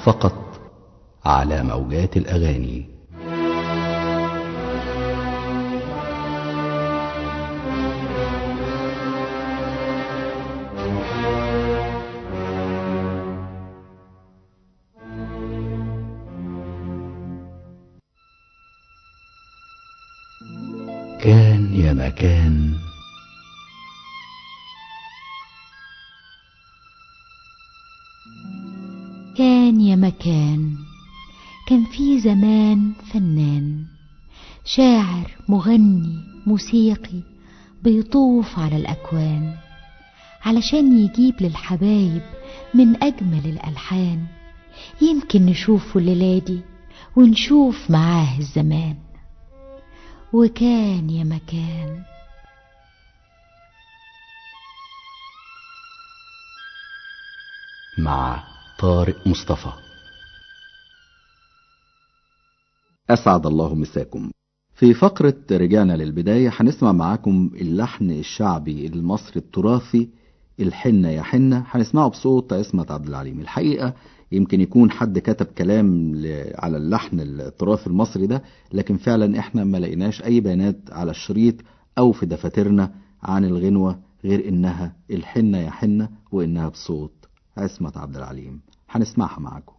فقط على موجات الأغاني كان يا مكان كان يا مكان كان في زمان فنان شاعر مغني موسيقي بيطوف على الأكوان علشان يجيب للحبايب من أجمل الألحان يمكن نشوفه الليلة دي ونشوف معاه الزمان وكان يا مكان مع طارق مصطفى أسعد الله مساكم في فقرة رجعنا للبداية هنسمع معاكم اللحن الشعبي المصري التراثي الحنة يا حنة هنسمعه بصوت عصمت عبد العليم الحقيقة يمكن يكون حد كتب كلام ل- على اللحن التراثي المصري ده لكن فعلا احنا ما لقيناش اي بيانات على الشريط او في دفاترنا عن الغنوة غير انها الحنة يا حنة وانها بصوت عصمت عبد العليم هنسمعها معاكم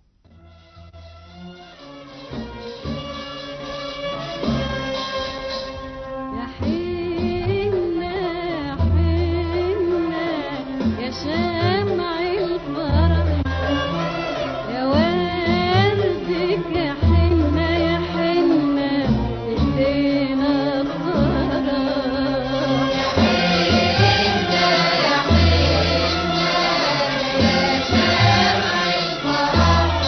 يا حنة حنة يا شمع الفرح يا وردك يا حنة يا حنة ادينا الفرح يا حنة يا شمع الفرح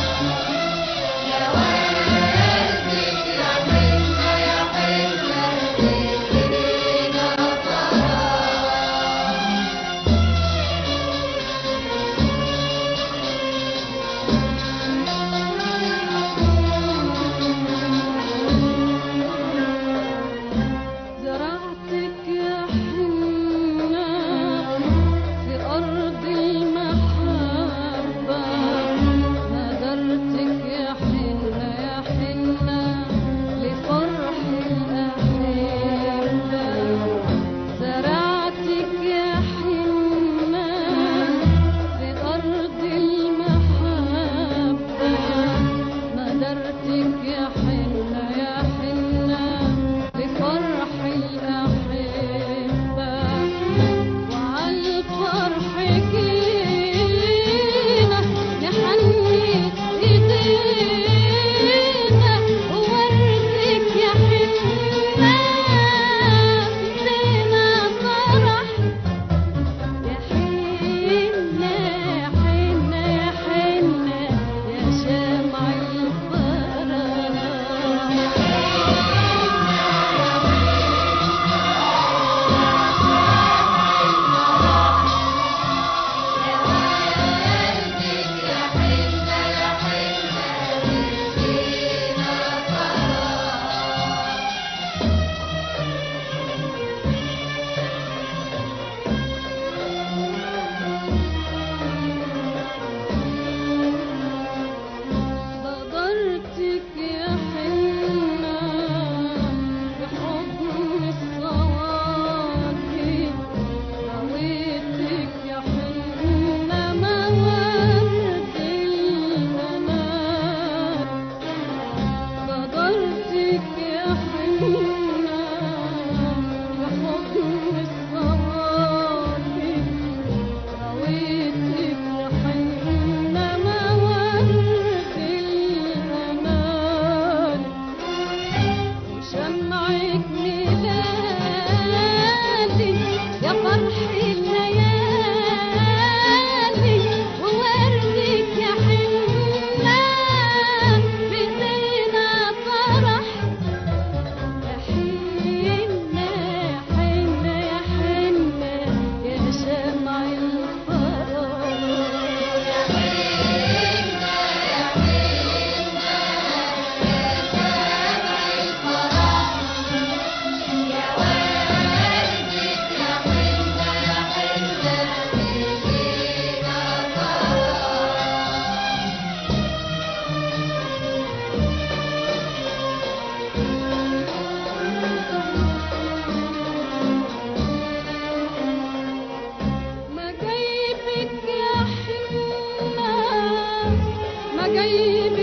جايب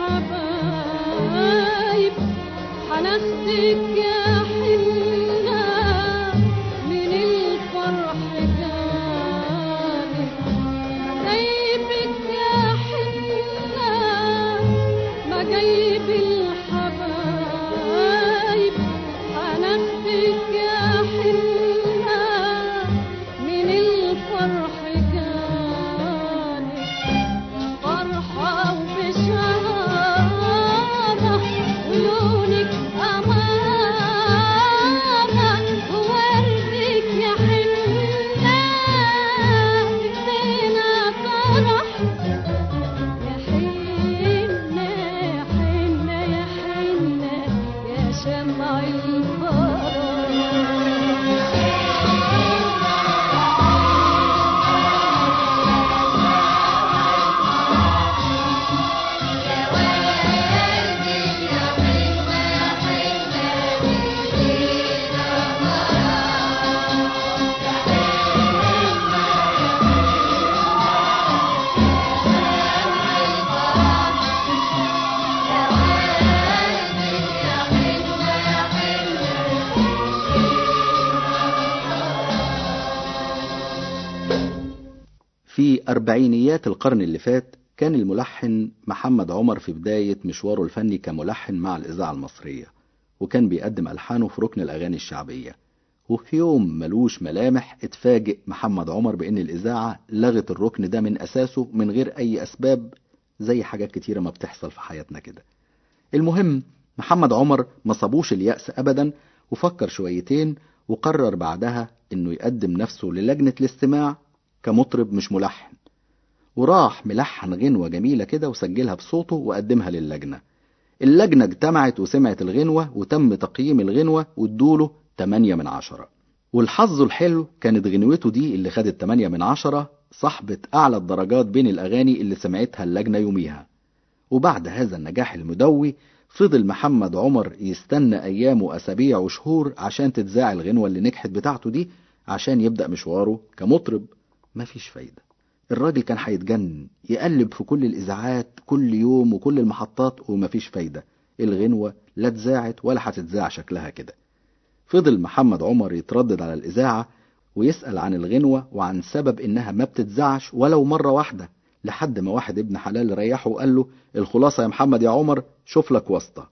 الحبايب هناخدك يا حنا من الفرح جانب جايبك يا حنا ما جايب الحبايب هناخدك يا حنا من الفرح جانب فرحة وبشارة ولونك أمانة ووردك يا حنا تكفينا فرح يا حنة يا حنة يا حنة يا شمع في أربعينيات القرن اللي فات كان الملحن محمد عمر في بداية مشواره الفني كملحن مع الإذاعة المصرية وكان بيقدم ألحانه في ركن الأغاني الشعبية وفي يوم ملوش ملامح اتفاجئ محمد عمر بأن الإذاعة لغت الركن ده من أساسه من غير أي أسباب زي حاجات كتيرة ما بتحصل في حياتنا كده المهم محمد عمر ما صابوش اليأس أبدا وفكر شويتين وقرر بعدها انه يقدم نفسه للجنة الاستماع كمطرب مش ملحن وراح ملحن غنوة جميلة كده وسجلها بصوته وقدمها للجنة اللجنة اجتمعت وسمعت الغنوة وتم تقييم الغنوة وادوله 8 من عشرة والحظ الحلو كانت غنوته دي اللي خدت 8 من عشرة صاحبة أعلى الدرجات بين الأغاني اللي سمعتها اللجنة يوميها وبعد هذا النجاح المدوي فضل محمد عمر يستنى أيام وأسابيع وشهور عشان تتذاع الغنوة اللي نجحت بتاعته دي عشان يبدأ مشواره كمطرب مفيش فايدة الراجل كان هيتجنن يقلب في كل الإذاعات كل يوم وكل المحطات ومفيش فايدة الغنوة لا اتذاعت ولا هتتذاع شكلها كده فضل محمد عمر يتردد على الإذاعة ويسأل عن الغنوة وعن سبب إنها ما بتتذاعش ولو مرة واحدة لحد ما واحد ابن حلال ريحه وقال له الخلاصة يا محمد يا عمر شوف لك واسطة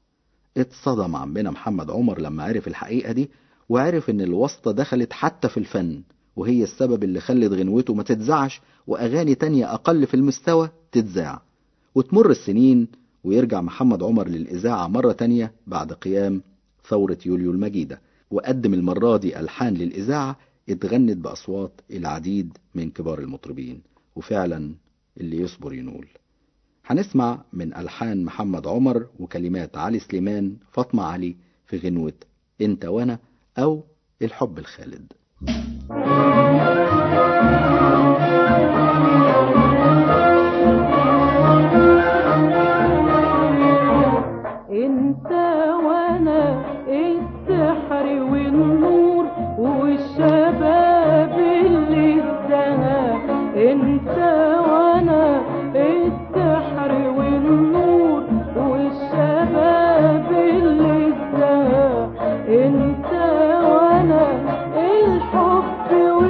اتصدم عمنا محمد عمر لما عرف الحقيقة دي وعرف ان الواسطة دخلت حتى في الفن وهي السبب اللي خلت غنوته ما تتذاعش واغاني تانية اقل في المستوى تتذاع وتمر السنين ويرجع محمد عمر للإذاعة مرة تانية بعد قيام ثورة يوليو المجيدة وقدم المرة دي ألحان للإذاعة اتغنت بأصوات العديد من كبار المطربين وفعلا اللي يصبر ينول هنسمع من ألحان محمد عمر وكلمات علي سليمان فاطمة علي في غنوة انت وانا أو الحب الخالد انت وانا السحر والنور والشباب اللي ازدهى انت وانا السحر والنور والشباب اللي ازدهى انت وانا الحب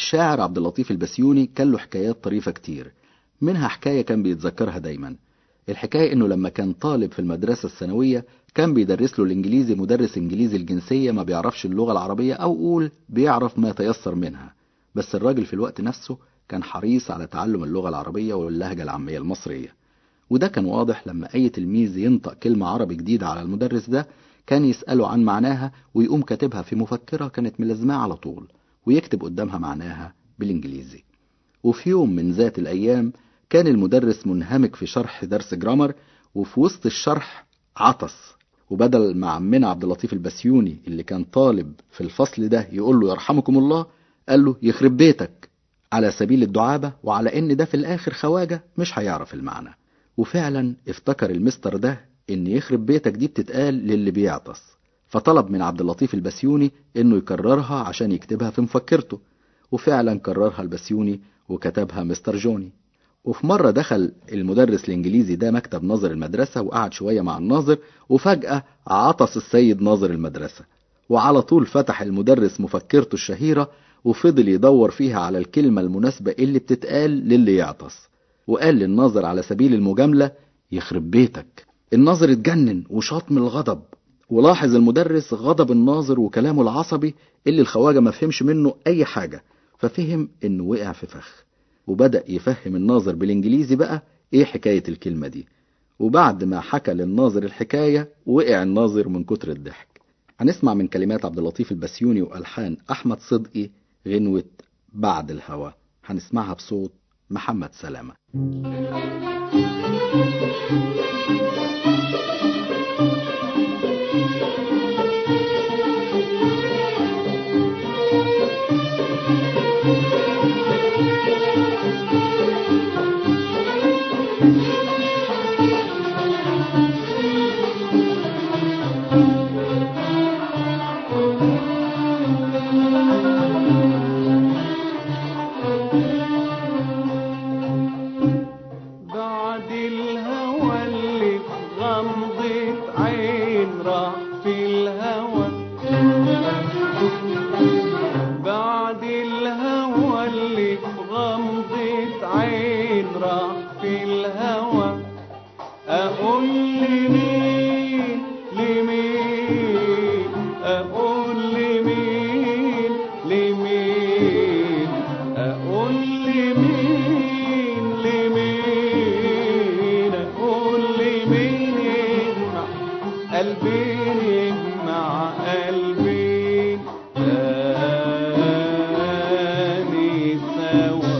الشاعر عبد اللطيف البسيوني كان له حكايات طريفة كتير منها حكاية كان بيتذكرها دايما الحكاية انه لما كان طالب في المدرسة الثانوية كان بيدرس له الانجليزي مدرس انجليزي الجنسية ما بيعرفش اللغة العربية او قول بيعرف ما تيسر منها بس الراجل في الوقت نفسه كان حريص على تعلم اللغة العربية واللهجة العامية المصرية وده كان واضح لما اي تلميذ ينطق كلمة عربي جديدة على المدرس ده كان يسأله عن معناها ويقوم كاتبها في مفكرة كانت ملازماه على طول ويكتب قدامها معناها بالانجليزي وفي يوم من ذات الايام كان المدرس منهمك في شرح درس جرامر وفي وسط الشرح عطس وبدل ما عمنا عبد اللطيف البسيوني اللي كان طالب في الفصل ده يقول له يرحمكم الله قال له يخرب بيتك على سبيل الدعابة وعلى ان ده في الاخر خواجة مش هيعرف المعنى وفعلا افتكر المستر ده ان يخرب بيتك دي بتتقال للي بيعطس فطلب من عبد اللطيف البسيوني انه يكررها عشان يكتبها في مفكرته وفعلا كررها البسيوني وكتبها مستر جوني وفي مرة دخل المدرس الإنجليزي ده مكتب ناظر المدرسة وقعد شوية مع الناظر وفجأة عطس السيد ناظر المدرسة وعلى طول فتح المدرس مفكرته الشهيرة وفضل يدور فيها على الكلمة المناسبة اللي بتتقال للي يعطس وقال للناظر على سبيل المجاملة يخرب بيتك الناظر اتجنن وشاط من الغضب ولاحظ المدرس غضب الناظر وكلامه العصبي اللي الخواجة ما فهمش منه أي حاجة ففهم إنه وقع في فخ وبدأ يفهم الناظر بالإنجليزي بقى إيه حكاية الكلمة دي وبعد ما حكى للناظر الحكاية وقع الناظر من كتر الضحك هنسمع من كلمات عبد اللطيف البسيوني وألحان أحمد صدقي غنوة بعد الهوى هنسمعها بصوت محمد سلامة بعد الهوى اللي في غمضة عين راح في الهوى بعد الهوى اللي في غمضة عين راح في الهوى أقول لمين لمين أقول لمين لمين أقول لمين لمين أقول لمين يجمع قلبين يجمع قلبين تاني سوا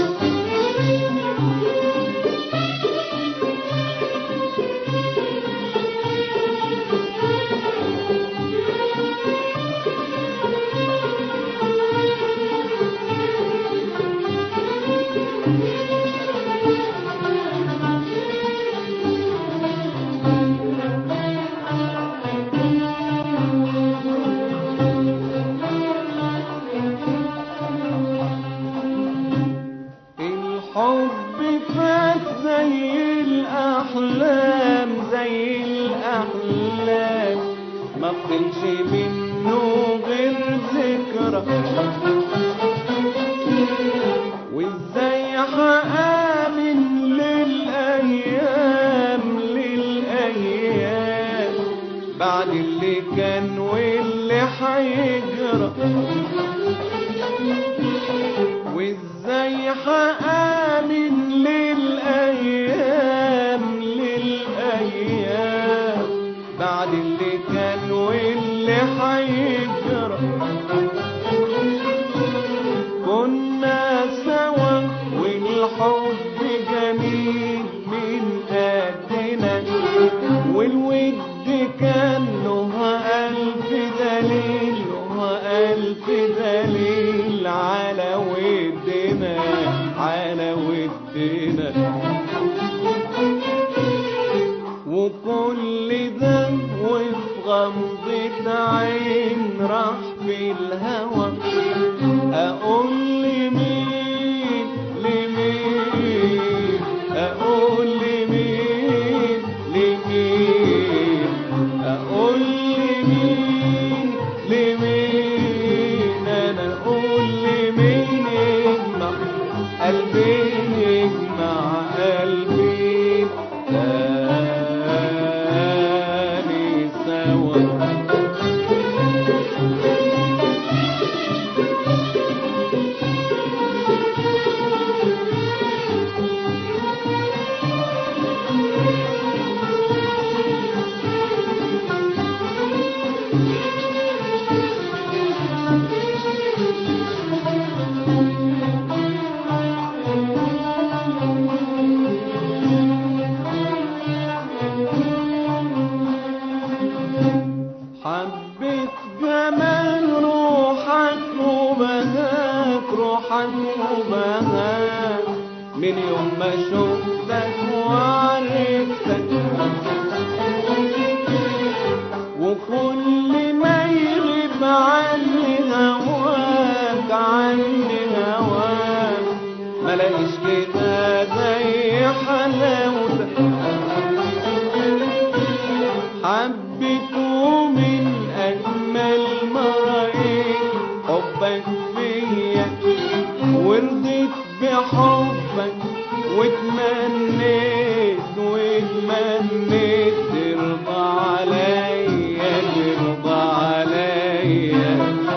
الحب فات زي الأحلام زي الأحلام ما بطلش منه غير ذكرى وازاي هآمن للأيام للأيام بعد اللي كان واللي هيجرى وازاي هآمن للأيام للأيام بعد اللي كان واللي هيجرى كنا سوا والحب جميل من قدنا والود كان له ألف دليل له ألف دليل على ودنا على ودنا وكل ده وفي غمضة عين راح في الهوى أقول لمين لمين أقول لمين لمين أقول لمين لمين أنا أقول لمين حبها من يوم ما شفتك وعرفتك وكل ما يغيب عني هواك عني هواك ملاقيش كده زي حلاوتك حبيته من أجمل ما رأيت حبك فيا ورضيت بحبك واتمنيت واتمنيت ترضى عليا ترضى عليا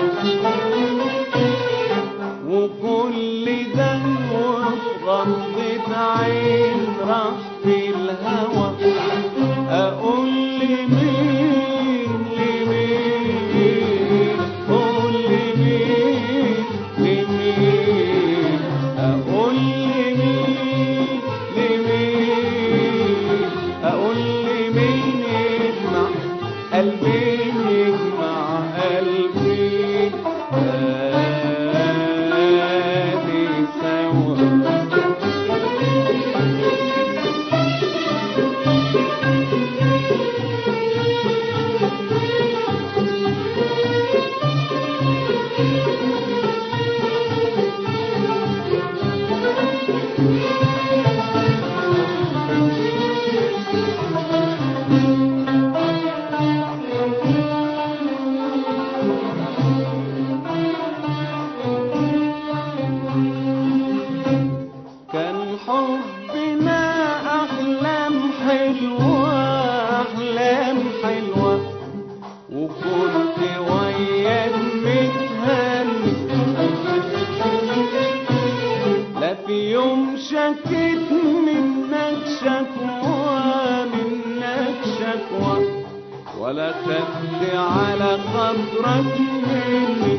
وكل ده وفي غمضة عين راح في الهوى أقول لمين لمين قول لمين لمين أقول لمين لمين أقول لمين يجمع قلبين يجمع قلبين آدي سوا كان حبنا أحلام حلوة أحلام حلوة وكنت وياك متهني لا في يوم شكيت منك شكوى منك شكوى ولا خدت على خاطرك مني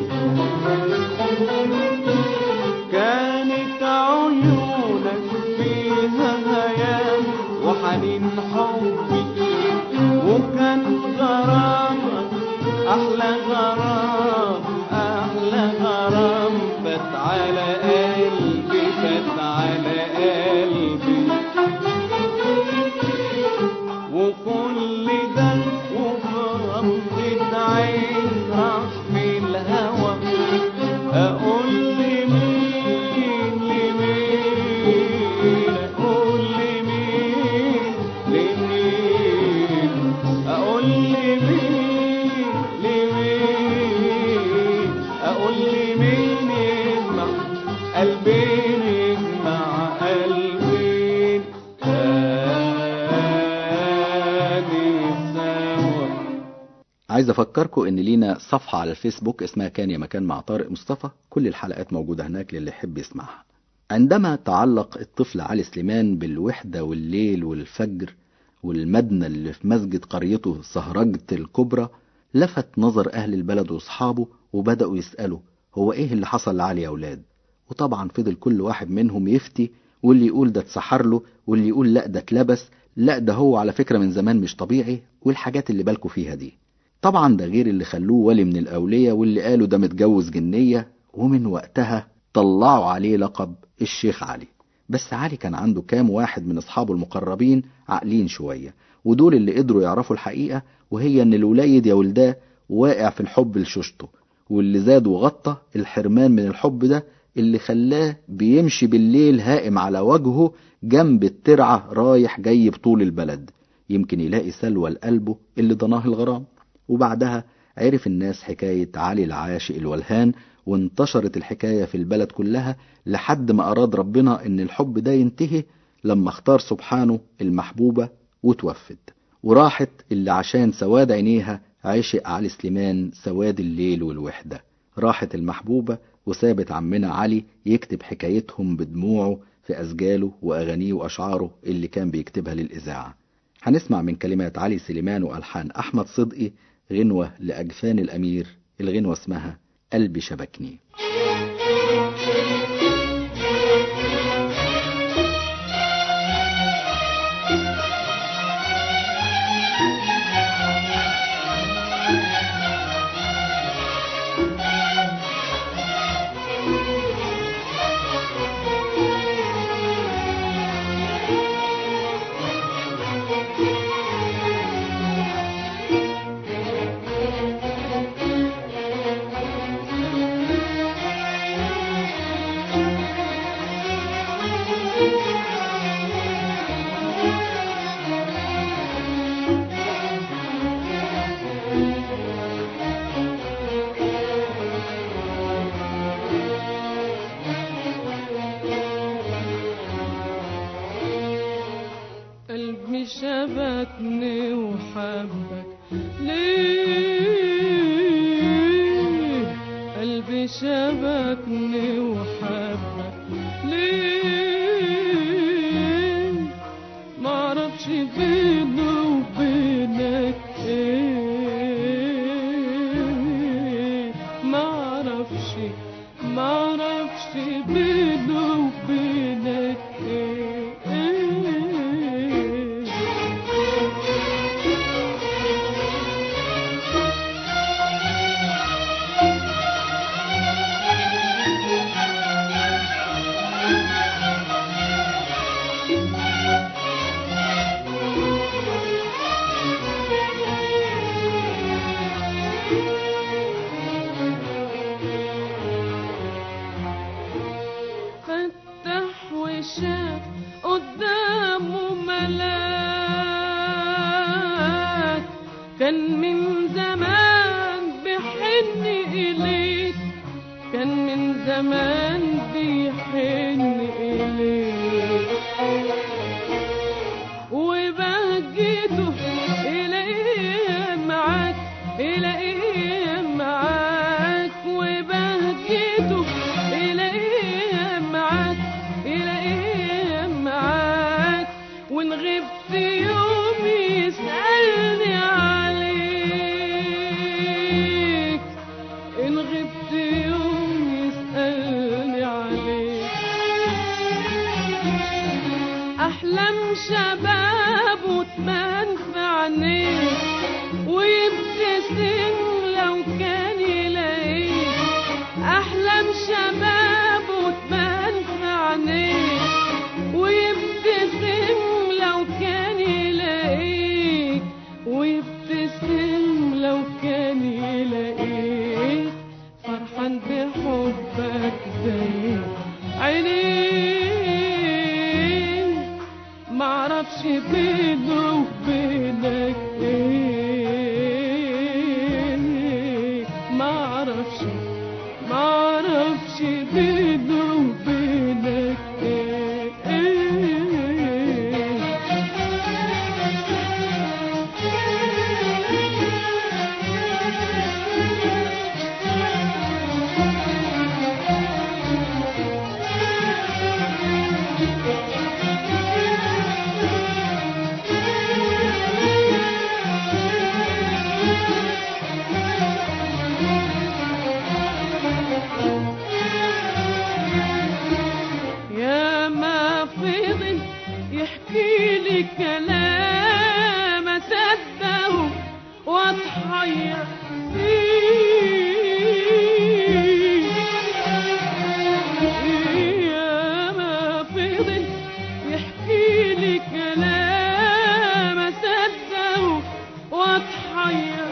كانت عيونك فيها هيام وحنين حبي وكان غرامك أحلى غرام أحلى غرام فات على قلبي فات على قلبي وكل ده وفي غمضة عين راح في الهوى أقول لمين لمين أقول لمين لمين أقول لمين لمين أقول لمين يجمع قلبين يجمع قلبين آدي سوا عايز افكركم ان لينا صفحة على الفيسبوك اسمها كان يا مكان مع طارق مصطفى كل الحلقات موجودة هناك للي يحب يسمعها عندما تعلق الطفل علي سليمان بالوحدة والليل والفجر والمدنة اللي في مسجد قريته سهرجة الكبرى لفت نظر أهل البلد وأصحابه وبدأوا يسألوا هو إيه اللي حصل لعلي يا أولاد وطبعا فضل كل واحد منهم يفتي واللي يقول ده اتسحر له واللي يقول لا ده اتلبس لا ده هو على فكرة من زمان مش طبيعي والحاجات اللي بالكوا فيها دي طبعا ده غير اللي خلوه ولي من الأولياء واللي قالوا ده متجوز جنية ومن وقتها طلعوا عليه لقب الشيخ علي بس علي كان عنده كام واحد من أصحابه المقربين عاقلين شوية ودول اللي قدروا يعرفوا الحقيقة وهي إن الولايد يا ولداه واقع في الحب لشوشته واللي زاد وغطى الحرمان من الحب ده اللي خلاه بيمشي بالليل هائم على وجهه جنب الترعة رايح جاي بطول البلد يمكن يلاقي سلوى لقلبه اللي ضناه الغرام وبعدها عرف الناس حكاية علي العاشق الولهان وانتشرت الحكاية في البلد كلها لحد ما أراد ربنا إن الحب ده ينتهي لما اختار سبحانه المحبوبة وتوفت وراحت اللي عشان سواد عينيها عشق علي سليمان سواد الليل والوحدة راحت المحبوبة وسابت عمنا علي يكتب حكايتهم بدموعه في أسجاله وأغانيه وأشعاره اللي كان بيكتبها للإذاعة هنسمع من كلمات علي سليمان وألحان أحمد صدقي غنوة لأجفان الأمير الغنوة اسمها قلبي شبكني ليه قلبي شبكني وحبك ليه معرفش بينه وبينك ايه معرفش معرفش بينه وبينك ايه فتح وشاف قدامه ملاك كان من زمان بيحن إليك كان من زمان بيحن إليك وبهجته إليه معاك إليه معاك وبهجته إليه معاك إليه معاك وإن غبت يوم يسألني عليك إن غبت يوم يسألني عليك أحلام شباب وتبان في عينيك ويبتسم لو كان يلاقيك أحلام شباب وتبان في عينيك ويبتسم لو كان يلاقيك ويبتسم لو كان يلاقيك فرحان بحبك زي عينيك معرفش بينه وبينك ايه معرفش معرفش بينه وبينك ايه يا ما فضل يحكي لي كلام اصدقه واتحير فيه يا ما فضل يحكي لي كلام اصدقه واتحير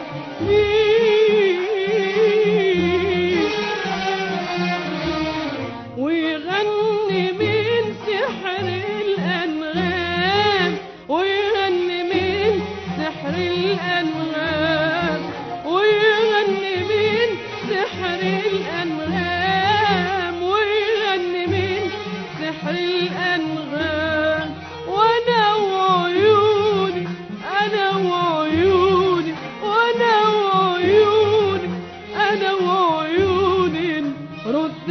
فيه ويغني من سحر الأنغام ويغني من سحر الأنغام ويغني من سحر الأنغام ويغني من سحر الأنغام وأنا وعيوني أنا وعيوني وأنا وعيوني أنا وعيوني رد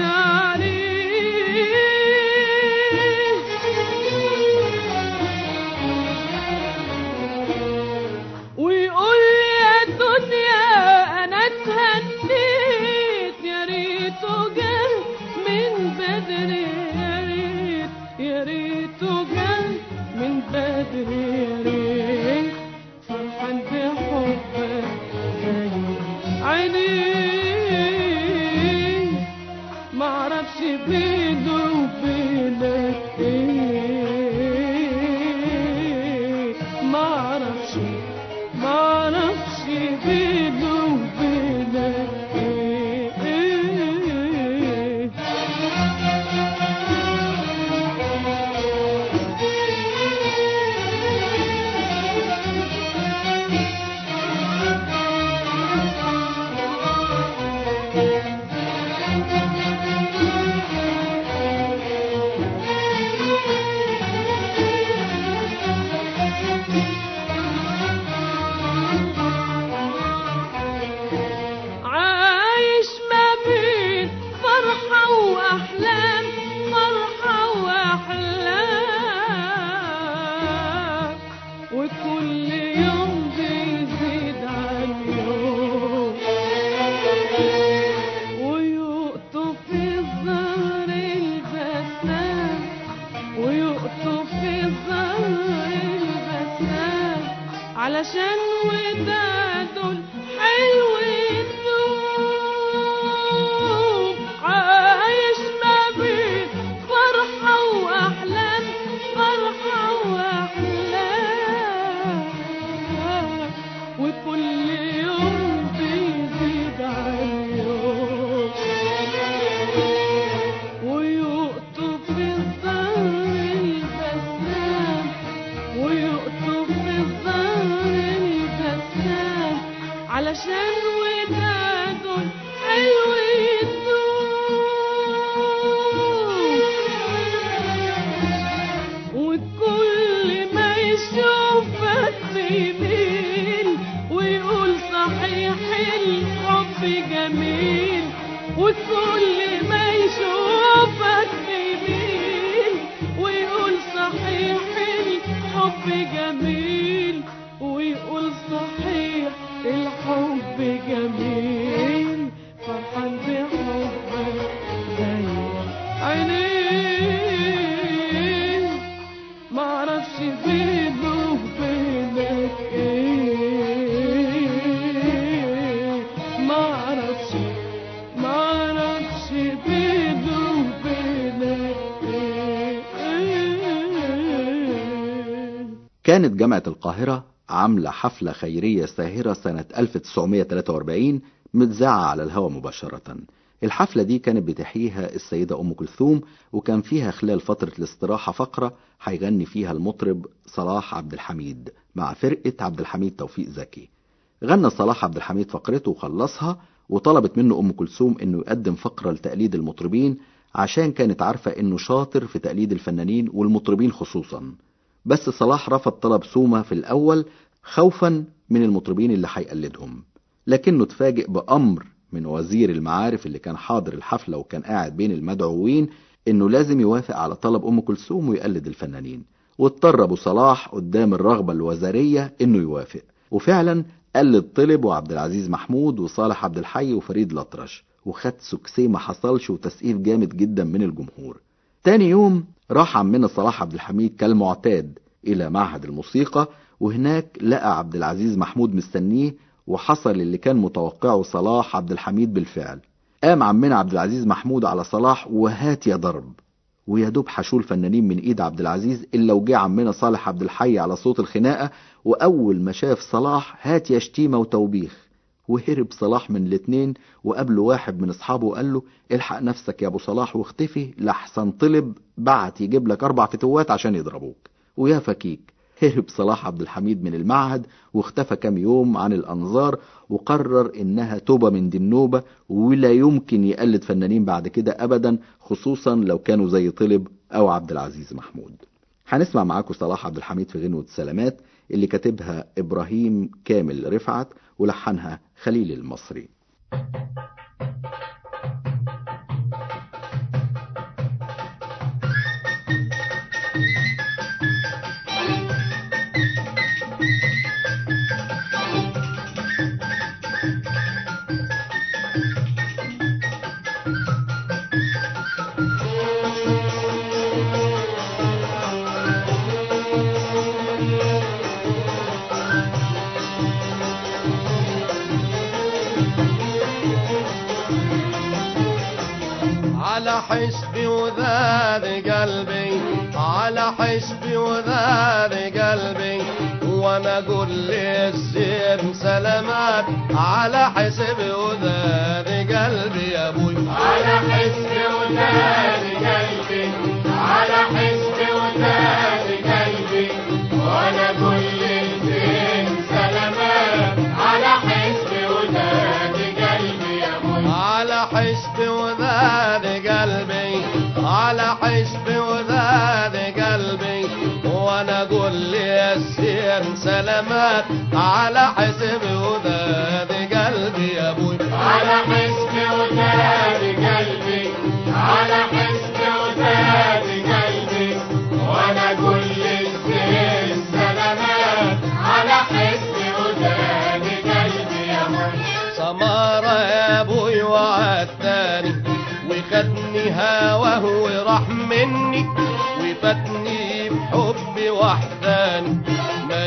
عليه ويقول يا دنيا انا اتهنيت يا ريته جه من بدري يا ريت يا ريته جه من بدري يا ريت فرحان بحبك زي عينيك معرفش بينه وبينك ايه معرفش معرفش بينه وبينك ايه وداد حلو النوم عايش ما بين فرحة وأحلام فرحة وأحلام وكل يوم بيزيد عن يوم ويقطف الظهر البسام ويقطف الظهر البسام علشان وداده حلو النوم وكل ما يشوفك بيميل ويقول صحيح الحب جميل وكل ما يشوفك بيميل ويقول صحيح الحب جميل ويقول صحيح الحب جميل فرحان بحبك زي عينيه معرفش بينه وبينك ايه معرفش معرفش بينه وبينك ايه كانت جامعة القاهرة عاملة حفلة خيرية ساهرة سنة 1943 متذاعة على الهواء مباشرة الحفلة دي كانت بتحييها السيدة أم كلثوم وكان فيها خلال فترة الاستراحة فقرة هيغني فيها المطرب صلاح عبد الحميد مع فرقة عبد الحميد توفيق زكي غنى صلاح عبد الحميد فقرته وخلصها وطلبت منه أم كلثوم إنه يقدم فقرة لتقليد المطربين عشان كانت عارفة إنه شاطر في تقليد الفنانين والمطربين خصوصا بس صلاح رفض طلب سومة في الأول خوفا من المطربين اللي هيقلدهم لكنه اتفاجئ بأمر من وزير المعارف اللي كان حاضر الحفلة وكان قاعد بين المدعوين إنه لازم يوافق على طلب أم كلثوم ويقلد الفنانين واضطر أبو صلاح قدام الرغبة الوزارية إنه يوافق وفعلا قلد طلب وعبد العزيز محمود وصالح عبد الحي وفريد الأطرش وخد سكسي ما حصلش وتسقيف جامد جدا من الجمهور تاني يوم راح عمنا صلاح عبد الحميد كالمعتاد إلى معهد الموسيقى وهناك لقى عبد العزيز محمود مستنيه وحصل اللي كان متوقعه صلاح عبد الحميد بالفعل قام عمنا عبد العزيز محمود على صلاح وهات يا ضرب ويا دوب حشول فنانين من ايد عبد العزيز الا وجه عمنا صالح عبد الحي على صوت الخناقه واول ما شاف صلاح هات يا شتيمه وتوبيخ وهرب صلاح من الاتنين وقابله واحد من اصحابه وقال له الحق نفسك يا ابو صلاح واختفي لحسن طلب بعت يجيب لك اربع فتوات عشان يضربوك ويا فكيك هرب صلاح عبد الحميد من المعهد واختفى كام يوم عن الانظار وقرر انها توبة من دي النوبة ولا يمكن يقلد فنانين بعد كده ابدا خصوصا لو كانوا زي طلب او عبد العزيز محمود هنسمع معاكم صلاح عبد الحميد في غنوة سلامات اللي كاتبها ابراهيم كامل رفعت ولحنها خليل المصري على حسبي وذاب قلبي على حسبي وذاب قلبي وانا اقول للزين سلامات على حسبي وذاب قلبي يا ابوي على حسبي وذاب قلبي على حسبي وذاب قلبي وانا كل الدين سلامات على حسبي وذاب قلبي يا ابوي على حسبي وذاب قلبي على حسبي وذاب قلبي وانا اقول للزين سلامات على حسبي وذاب قلبي يا ابوي على حسبي وذاب قلبي على حسبي وذاب قلبي وانا كل الدين سلامات على حسبي وذاب قلبي يا ابوي سمارة يا ابوي وعدتني وخدني هواه وراح مني وفاتني بحبي وحداني مال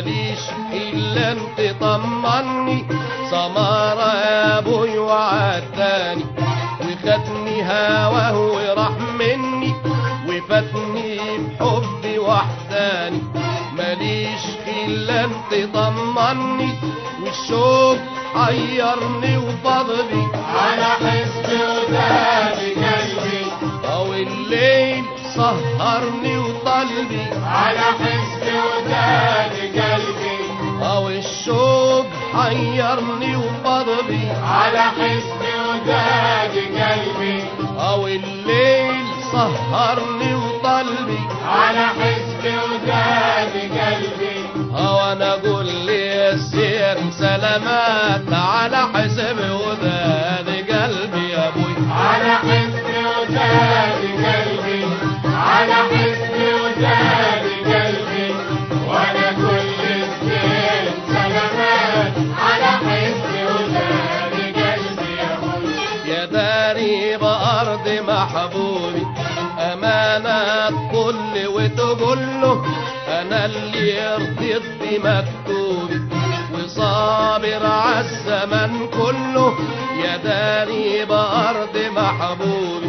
ماليش الا انت طمني سمارة يا ابوي وعداني وخدني هواه وراح مني وفاتني بحبي وحداني ماليش الا انت طمني والشوق حيرني وفضلي على حسب وداد قلبي او الليل سهرني وطلبي على حسب وداد قلبي او الشوق حيرني وفضلي على حسب وداد قلبي او الليل سهرني وطلبي على حسب وداد قلبي او انا اقول لي السير سلامات على حسب وذاد قلبي يا ابوي على حسب وداد قلبي على حسب وداد قلبي وانا كل السير سلامات على حسب وداد قلبي يا ابوي يا داري بأرض محبوبي أمانة تقول وتقول له أنا اللي رضيت بمكتوبي وصابر عالزمن كله يا داري بأرض محبوبي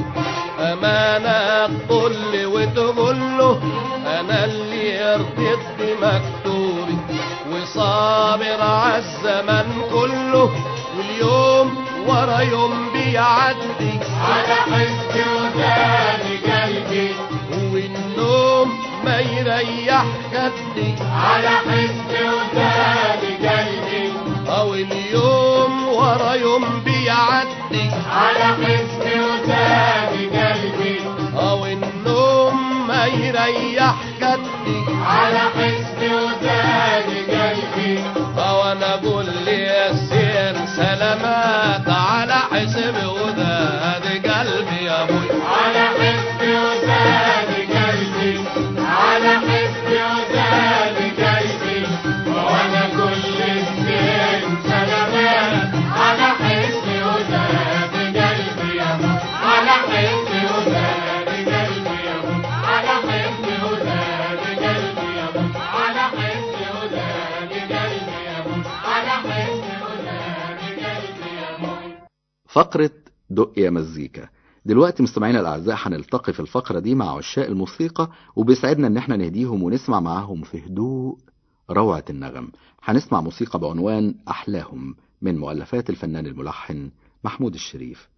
أمانة تقول وتقول له أنا اللي رضيت بمكتوبي وصابر عالزمن كله واليوم ورا يوم بيعدي على حسب وداد قلبي والنوم ما يريح خدي على حسب وداد قلبي او اليوم ورا يوم بيعدي على حسب وداد قلبي او النوم ما يريح خدي على حسب وداد قلبي او انا اقول لي السير سلامات على حسب وذاد قلبي يا ابوي على حسب وداد قلبي على حسب وداد قلبي وانا كل السن سلامات على حسب وداد قلبي يا ابو على حسب وداد قلبي يا ابو على حسب وداد قلبي يا ابو على حسب وداد قلبي يا ابو على حسب وداد قلبي يا ابو فقرة دق يا مزيكا دلوقتي مستمعينا الأعزاء هنلتقي في الفقرة دي مع عشاق الموسيقى وبيسعدنا إن احنا نهديهم ونسمع معاهم في هدوء روعة النغم هنسمع موسيقى بعنوان أحلاهم من مؤلفات الفنان الملحن محمود الشريف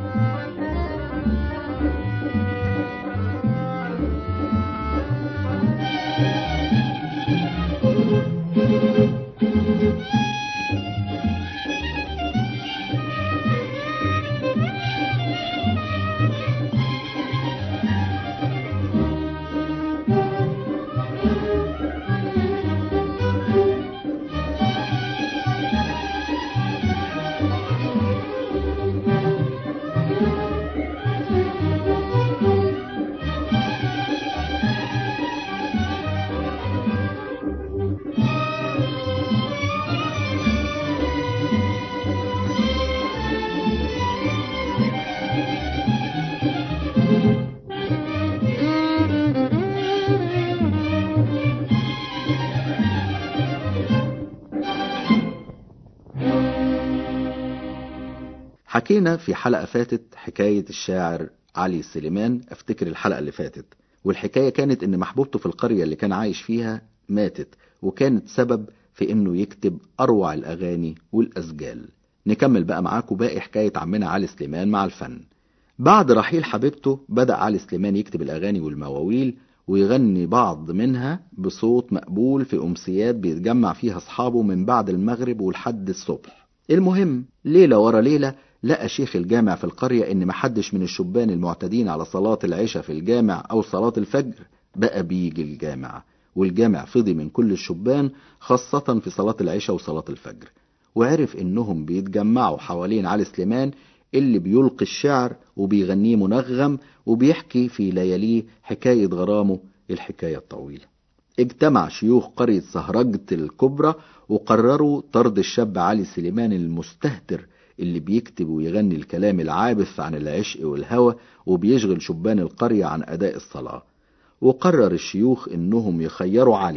حكينا في حلقة فاتت حكاية الشاعر علي سليمان افتكر الحلقة اللي فاتت والحكاية كانت ان محبوبته في القرية اللي كان عايش فيها ماتت وكانت سبب في انه يكتب اروع الاغاني والاسجال نكمل بقى معاكم باقي حكاية عمنا علي سليمان مع الفن بعد رحيل حبيبته بدأ علي سليمان يكتب الاغاني والمواويل ويغني بعض منها بصوت مقبول في أمسيات بيتجمع فيها أصحابه من بعد المغرب ولحد الصبح المهم ليلة ورا ليلة لقى شيخ الجامع في القرية إن محدش من الشبان المعتادين على صلاة العشاء في الجامع أو صلاة الفجر بقى بيجي الجامع والجامع فضي من كل الشبان خاصة في صلاة العشاء وصلاة الفجر وعرف إنهم بيتجمعوا حوالين علي سليمان اللي بيلقي الشعر وبيغنيه منغم وبيحكي في لياليه حكاية غرامه الحكاية الطويلة اجتمع شيوخ قرية سهرجة الكبرى وقرروا طرد الشاب علي سليمان المستهتر اللي بيكتب ويغني الكلام العابث عن العشق والهوى وبيشغل شبان القرية عن أداء الصلاة وقرر الشيوخ إنهم يخيروا علي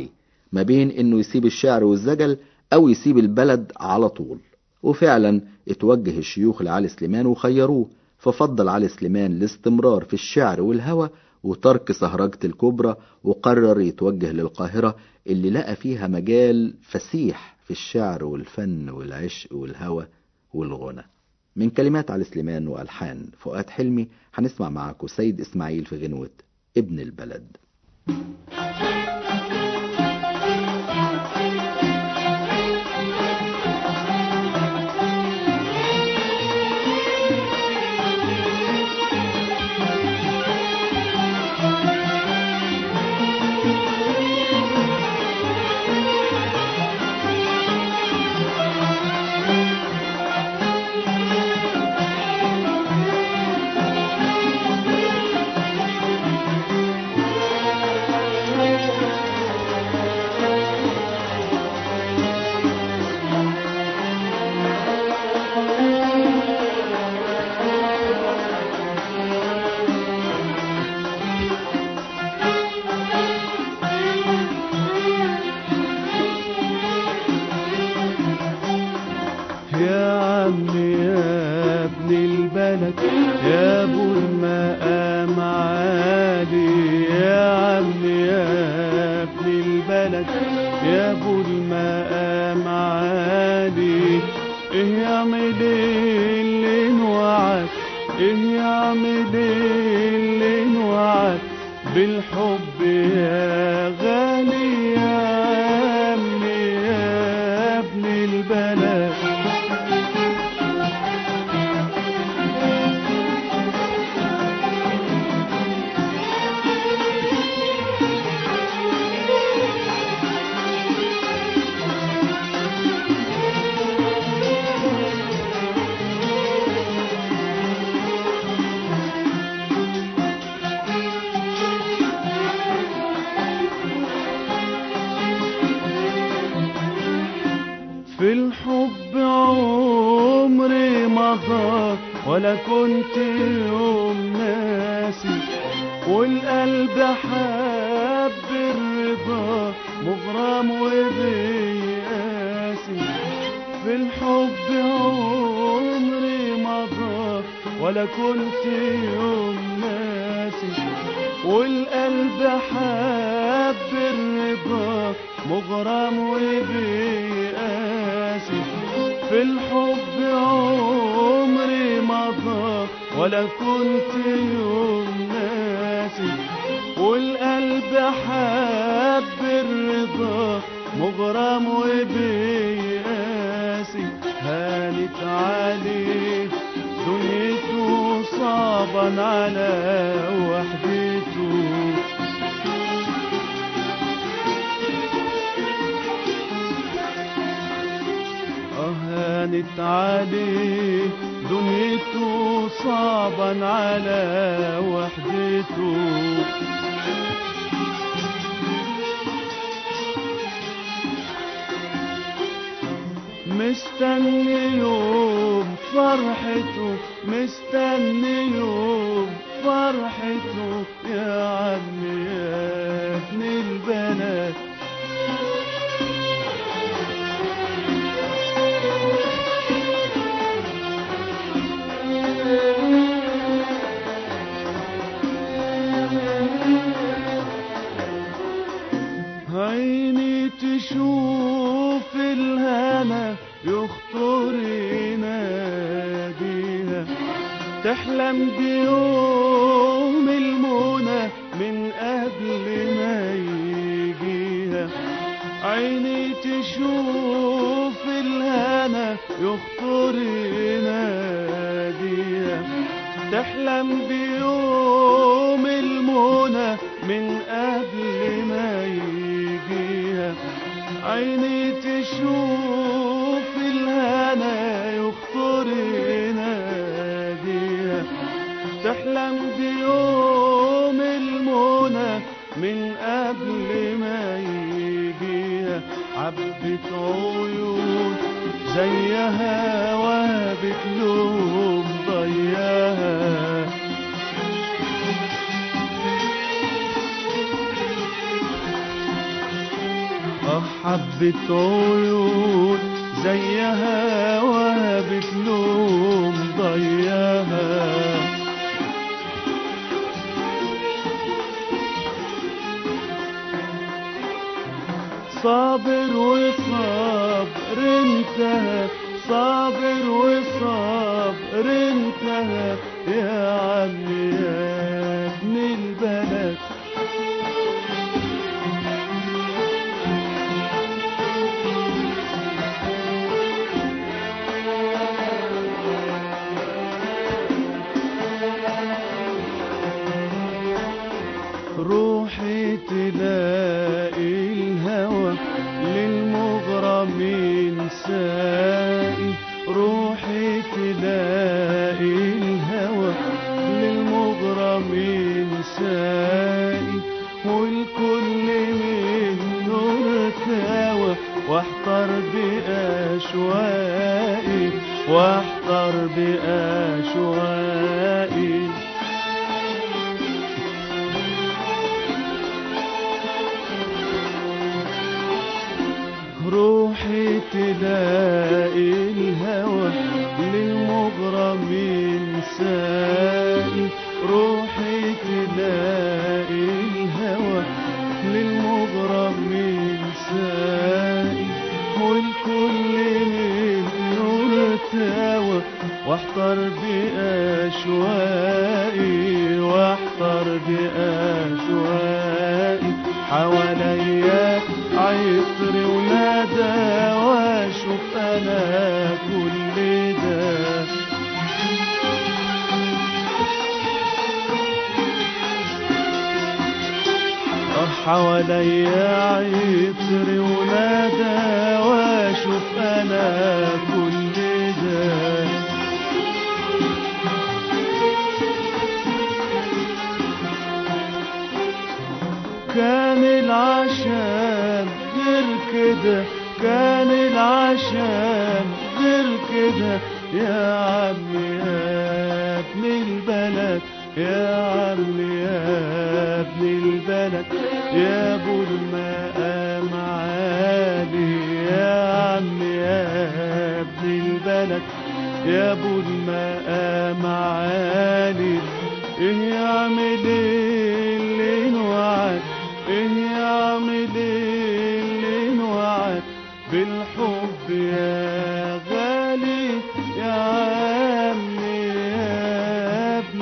ما بين انه يسيب الشعر والزجل او يسيب البلد على طول وفعلا اتوجه الشيوخ لعلي سليمان وخيروه ففضل علي سليمان الاستمرار في الشعر والهوى وترك سهرجة الكبرى وقرر يتوجه للقاهرة اللي لقى فيها مجال فسيح في الشعر والفن والعشق والهوى والغنى من كلمات علي سليمان وألحان فؤاد حلمي هنسمع معاكم سيد إسماعيل في غنوة ابن البلد يا عمي يا ابن البلد يا ابو المقام عالي يا عمي يا ابن البلد يا ابو المقام عالي ايه يعمل ايه اللي انوعد ايه يعمل ايه اللي انوعد بالحب يا غالي يا عمي يا ابن البلد في الحب عمري مضى ولا كنت يوم ناسي والقلب حب الرضا مغرم وبياسي في الحب عمري مضى ولا كنت يوم ناسي والقلب حب الرضا مغرم وبيقاسي في الحب عمري مضى ولا كنت يوم ناسي والقلب حب الرضا مغرم وبيقاسي هانت عليه دنيته صعبا على وحدته هانت عليه دنيته صعبا على وحدته مستني يوم فرحته مستني يوم فرحته يا عمي يا ابن البلد عيني تشوف الهنا يخطر يناديها تحلم بيوم المنى من قبل ما يجيها عيني تشوف الهنا يخطر يناديها تحلم بيوم المنى من قبل ما يجيها عيني تشوف الهنا يخطر يناديها تحلم بيوم المنى من قبل ما يجيها عبت عيون زيها وهبت لهم ضياها حبة عيون زيها وبتلوم ضيها صابر وصابر انتهى صابر وصابر انتهى يا عمي يا ابن البلد روحي تلاقي الهوى للمغرمين سائي روحي تلاقي الهوى للمغرمين سائي والكل منه ارتوى واحتر بأشوائي واحتر بأشوائي روحي تلاقي الهوى للمغرمين سائي روحي تلاقي الهوى للمغرمين سائي والكل منه ارتوى واحتر بأشوائي واحتر بأشوائي حواليا عطر ونادى واشوف انا كل ده حواليا عطر ونادى واشوف انا كل ده كان العشان غير كده كان العشان غير كده يا عمي يا ابن البلد يا عمي يا ابن البلد يا ابو المقام عالي يا عمي يا ابن البلد يا ابو المقام عالي ايه يعمل ايه اللي نوعد ايه يعمل ايه اللي نوعد بالحب يا غالي يا عمي يا ابن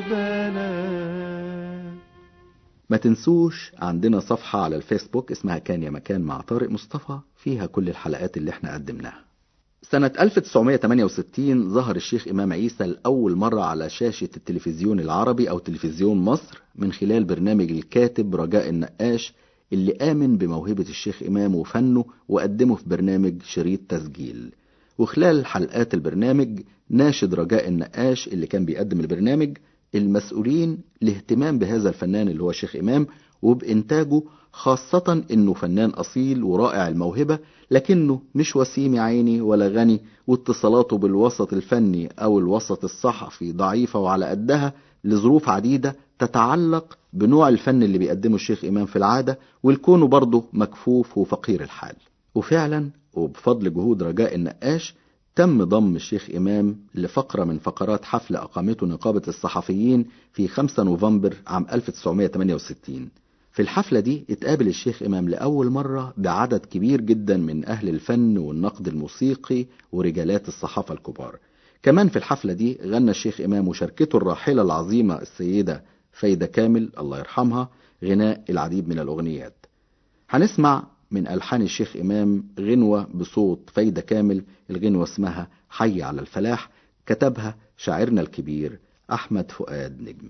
البلد ما تنسوش عندنا صفحة على الفيسبوك اسمها كان يا مكان مع طارق مصطفى فيها كل الحلقات اللي احنا قدمناها سنة 1968 ظهر الشيخ إمام عيسى لأول مرة على شاشة التلفزيون العربي أو تلفزيون مصر من خلال برنامج الكاتب رجاء النقاش اللي آمن بموهبة الشيخ إمام وفنه وقدمه في برنامج شريط تسجيل وخلال حلقات البرنامج ناشد رجاء النقاش اللي كان بيقدم البرنامج المسؤولين الاهتمام بهذا الفنان اللي هو الشيخ إمام وبإنتاجه خاصة إنه فنان أصيل ورائع الموهبة لكنه مش وسيم يا عيني ولا غني واتصالاته بالوسط الفني أو الوسط الصحفي ضعيفة وعلى قدها لظروف عديدة تتعلق بنوع الفن اللي بيقدمه الشيخ إمام في العادة والكونه برضه مكفوف وفقير الحال وفعلا وبفضل جهود رجاء النقاش تم ضم الشيخ إمام لفقرة من فقرات حفل أقامته نقابة الصحفيين في 5 نوفمبر عام 1968 في الحفلة دي اتقابل الشيخ إمام لأول مرة بعدد كبير جدا من أهل الفن والنقد الموسيقي ورجالات الصحافة الكبار كمان في الحفلة دي غنى الشيخ إمام وشاركته الراحلة العظيمة السيدة فايدة كامل الله يرحمها غناء العديد من الأغنيات هنسمع من ألحان الشيخ إمام غنوة بصوت فايدة كامل الغنوة اسمها حي على الفلاح كتبها شاعرنا الكبير أحمد فؤاد نجم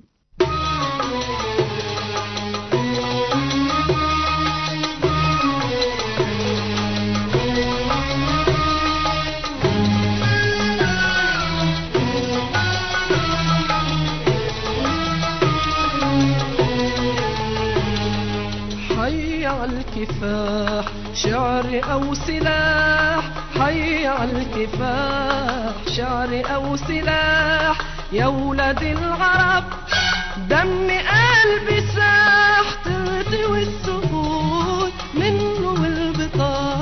حي على الكفاح شعر أو سلاح حي على الكفاح شعر أو سلاح يا ولاد العرب دم قلبي ساح ترتوي السهول منه والبطاح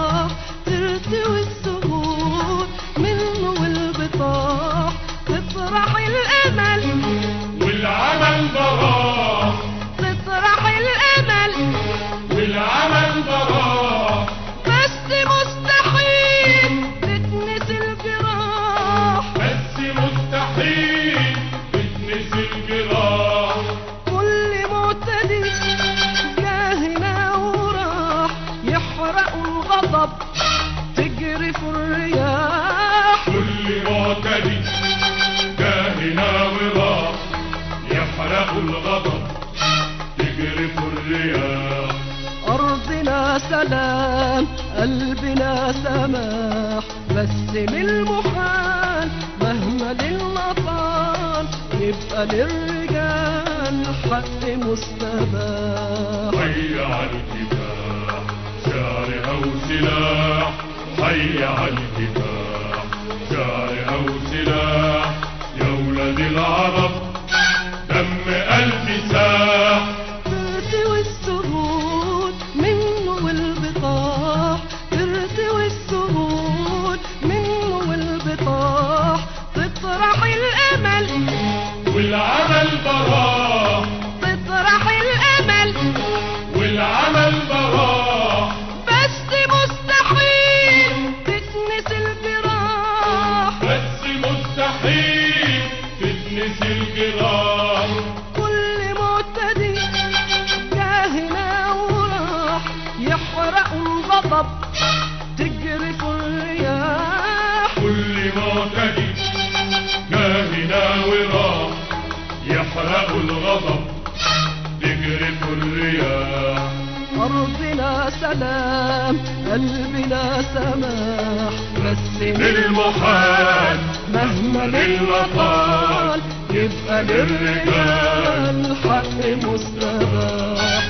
سماح بس للمحال مهما للأطفال يبقى للرجال حق مستباح حي على الكفاح شعر أو سلاح حي على الكفاح شعر أو سلاح يا ولاد العرب دم ألف ساح ترتوي السهول منه والبطاح ترتوي السهول منه والبطاح تطرح الأمل والعمل براح تطرح الأمل والعمل براح بس مستحيل تكنس الجراح بس مستحيل تتنس الجراح كل معتدي جاهنا وراح يحرق الغضب تجرف الرياح كل معتدي جاهنا وراح يحرق الغضب تجرف الرياح أرضنا سلام قلبنا سماح بس للمحال مهما للمطال يبقى للرجال حق مستباح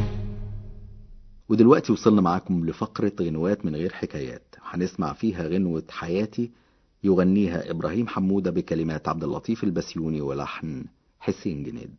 ودلوقتي وصلنا معاكم لفقرة غنوات من غير حكايات هنسمع فيها غنوة حياتي يغنيها إبراهيم حمودة بكلمات عبد اللطيف البسيوني ولحن حسين جنيد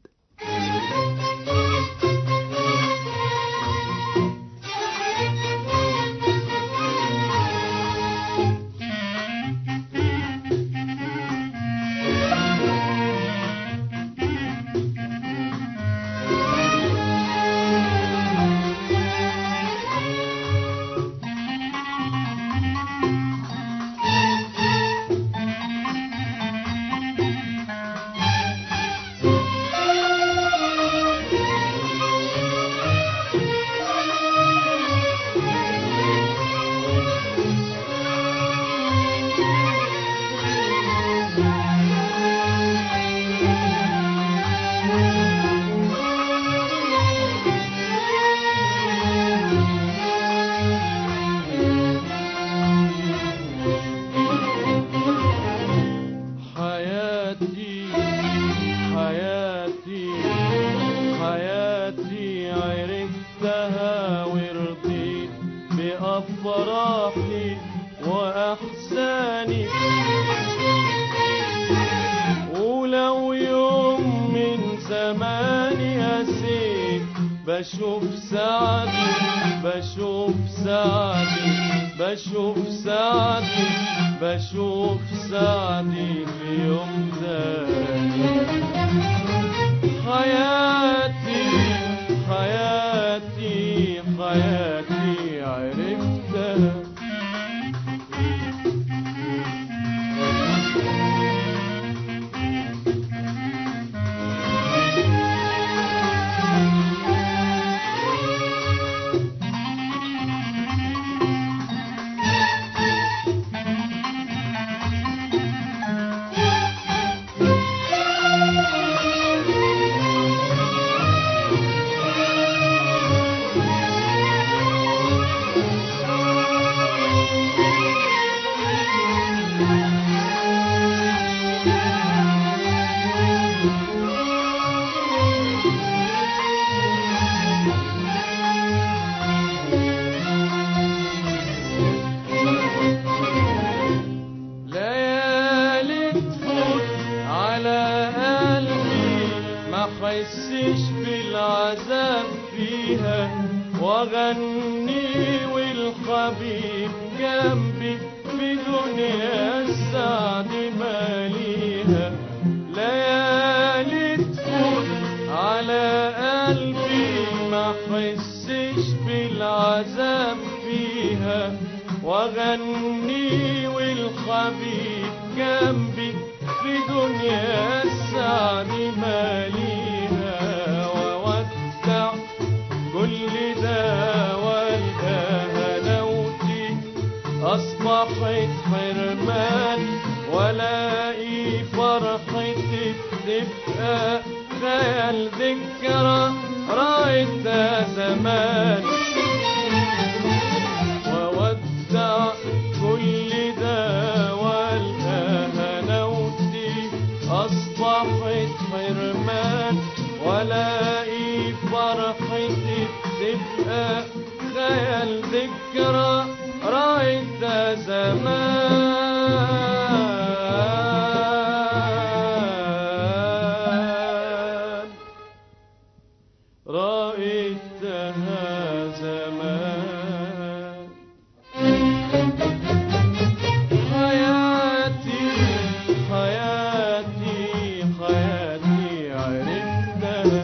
حياتي حياتي حياتي عرفتها ورضيت بأفراحي وأحزاني ولو يوم من زماني أسيت بشوف سعدي بشوف سعدي بشوف سعدي بشوف سعدي في يوم ثاني حياتي حياتي حياتي عرفتها ليالي تفوت على قلبي ما حسش بالعذاب فيها واغني والحبيب جنبي في دنيا السعد ماليها ليالي تفوت على قلبي ما حسش بالعذاب فيها واغني والحبيب جنبي في دنيا السعد ماليها وودع كل ده والقى هنوتي أصبحت حرمان ولاقي فرحتي تبقى خيال ذكرى رأيتها زمان وودع أصبحت حرمان ولاقي فرحتي تبقى خيال ذكرى رايت زمان رأيتها زمان حياتي حياتي حياتي عرفتها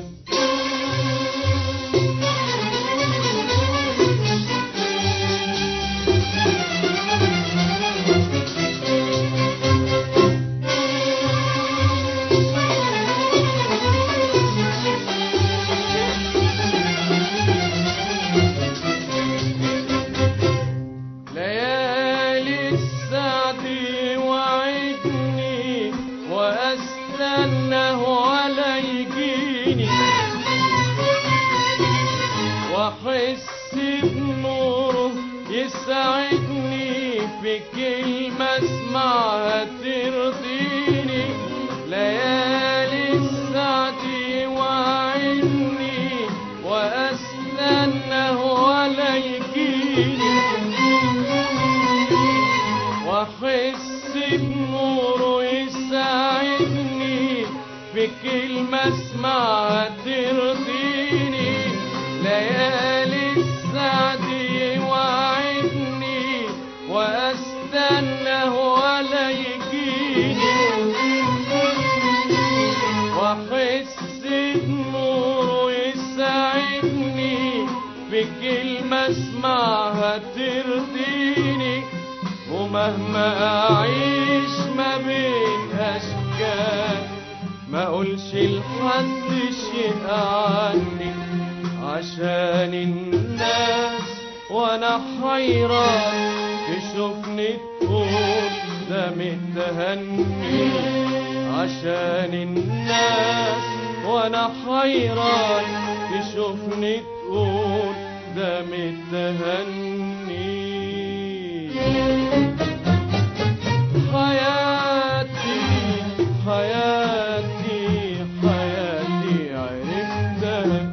ليالي السعد وعدني واستناه ولا يجيني واحس بنوره يسعدني في كلمة اسمعها ترضيني ليالي السعد وعدني واستناه ولا يجيني واحس بنوره يساعدني في كلمة اسمعها ترضيني ليالي السعد وعدني واستناه ولا يجيني واحس بنوره يساعدني في كلمة اسمعها ترضيني ومهما أعيش ما بين أشكال ما أقولش لحد شيء عني عشان الناس وأنا حيران تشوفني تقول ده متهني عشان الناس وأنا حيران تشوفني تقول ده متهني حياتي حياتي حياتي عرفتها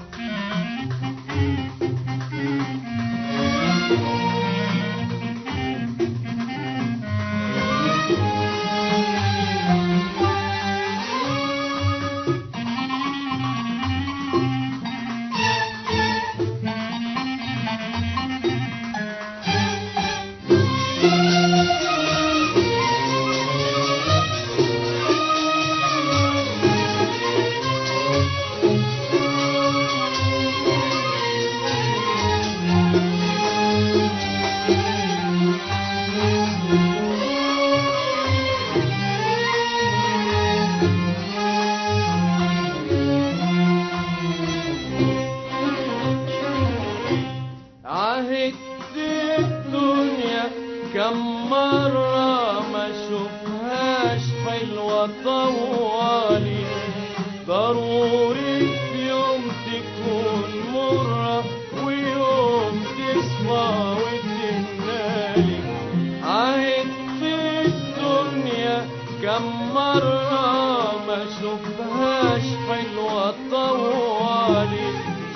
عهدت الدنيا كم مرة ما شوفهاش حلوة طوالي ضروري في يوم تكون مرة ويوم تصفى وتنالي عهدت الدنيا كم مرة ما شوفهاش حلوة طوالي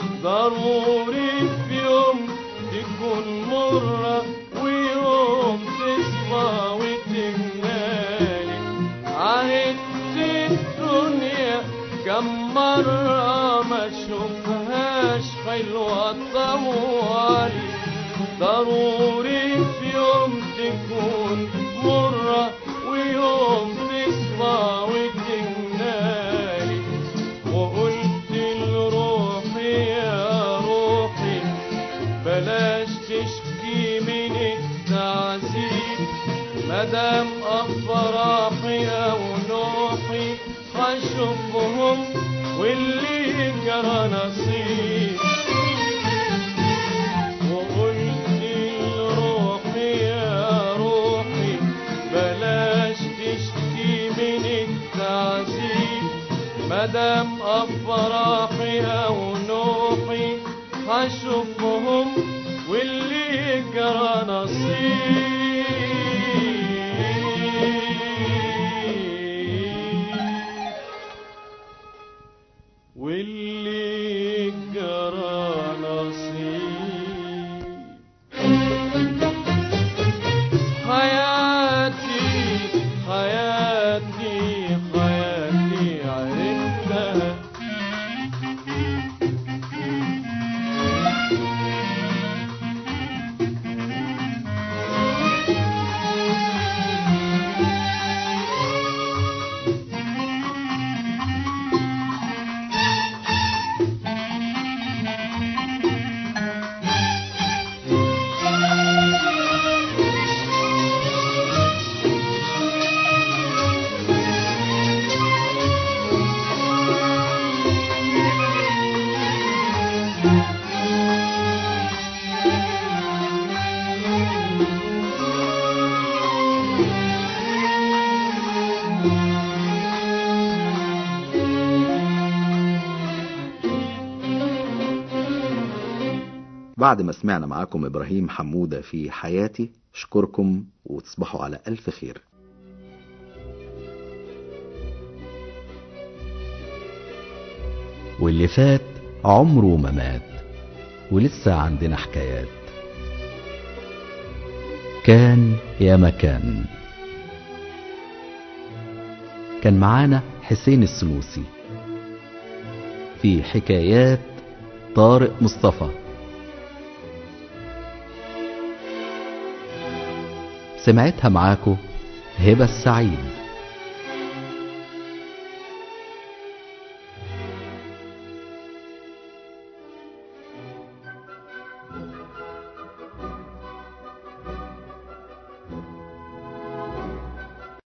ضروري في يوم تكون مرة ويوم تصفى وتنالي عهدت الدنيا كم مرة ما شوفهاش حلوة طوالي ضروري في يوم تكون مرة ويوم تصفى وتنالي وقلت لروحي يا روحي بلاش تشكي من التعذيب مدام أفراحي أو نوحي هشوفهم واللي جرى نصيب وقلت لروحي يا روحي بلاش تشكي من التعذيب مدام أفراحي أو نوحي هشوفهم واللي جرى نصيب بعد ما سمعنا معاكم إبراهيم حمودة في حياتي أشكركم وتصبحوا على ألف خير واللي فات عمره ما مات ولسه عندنا حكايات كان يا مكان كان معانا حسين السنوسي في حكايات طارق مصطفى سمعتها معاكو هبة السعيد